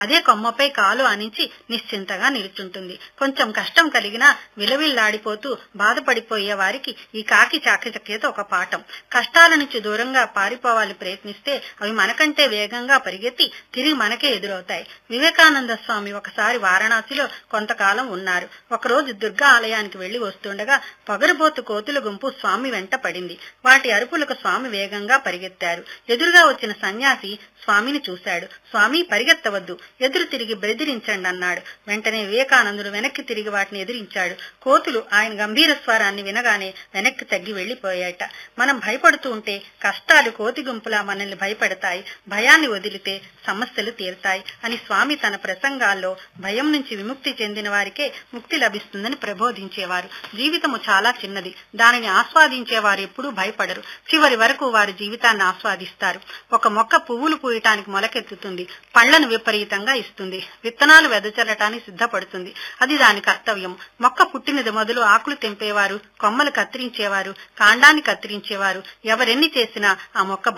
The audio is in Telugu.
అదే కొమ్మపై కాలు ఆనించి నిశ్చింతగా నిలుచుంటుంది కొంచెం కష్టం కలిగినా విలవిల్లాడిపోతూ బాధపడిపోయే వారికి ఈ కాకి చాకచక్యత ఒక పాఠం కష్టాల నుంచి దూరంగా పారిపోవాలి ప్రయత్నిస్తే అవి మనకంటే వేగంగా పరిగెత్తి తిరిగి మనకే ఎదురవుతాయి వివేకానంద స్వామి ఒకసారి వారణాసిలో కొంతకాలం ఉన్నారు ఒకరోజు దుర్గా ఆలయానికి వెళ్లి వస్తుండగా పొగరబోతు కోతుల గుంపు స్వామి వెంట పడింది వాటి అరుపులకు స్వామి వేగంగా పరిగెత్తారు ఎదురుగా వచ్చిన సన్యాసి స్వామిని చూశాడు స్వామి పరిగెత్తవద్దు ఎదురు తిరిగి బెదిరించండి అన్నాడు వెంటనే వివేకానందుడు వెనక్కి తిరిగి వాటిని ఎదిరించాడు కోతులు ఆయన గంభీర స్వరాన్ని వినగానే వెనక్కి తగ్గి వెళ్లిపోయాట మనం భయపడుతూ ఉంటే కష్టాలు కోతి గుంపులా మనల్ని భయపెడతాయి భయాన్ని వదిలితే సమస్యలు తీరుతాయి అని స్వామి తన ప్రసంగాల్లో భయం నుంచి విముక్తి చెందిన వారికే ముక్తి లభిస్తుందని ప్రబోధించేవారు జీవితము చాలా చిన్నది దానిని ఆస్వాదించేవారు ఎప్పుడూ భయపడరు చివరి వరకు వారి జీవితాన్ని ఆస్వాదిస్తారు ఒక మొక్క పువ్వులు పూయటానికి మొలకెత్తుతుంది పళ్లను విపరీతంగా ఇస్తుంది విత్తనాలు వెదజల్లటానికి సిద్ధపడుతుంది అది దాని కర్తవ్యం మొక్క పుట్టినది మొదలు ఆకులు తెంపేవారు కొమ్మలు కత్తిరించేవారు కాండాన్ని కత్తిరించేవారు ఎవరెన్ని చేసినా ఆ మొక్క